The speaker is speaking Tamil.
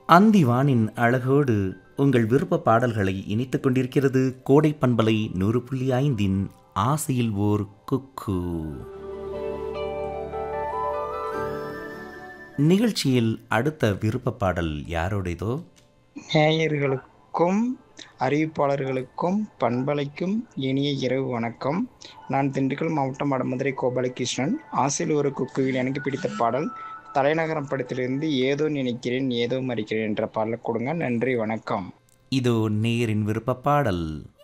அந்திவானின் அழகோடு உங்கள் விருப்ப பாடல்களை இணைத்துக் கொண்டிருக்கிறது கோடை பண்பலை நூறு புள்ளி ஐந்தின் ஆசையில் ஓர் குக்கு நிகழ்ச்சியில் அடுத்த விருப்ப பாடல் யாரோடையதோ நேயர்களுக்கும் அறிவிப்பாளர்களுக்கும் பண்பலைக்கும் இனிய இரவு வணக்கம் நான் திண்டுக்கல் மாவட்டம் வடமதுரை கோபாலகிருஷ்ணன் ஆசையில் ஒரு குக்குவில் எனக்கு பிடித்த பாடல் தலைநகரம் படத்திலிருந்து ஏதோ நினைக்கிறேன் ஏதோ மறிக்கிறேன் என்ற பாடலை கொடுங்க நன்றி வணக்கம் இதோ நேரின் விருப்ப பாடல்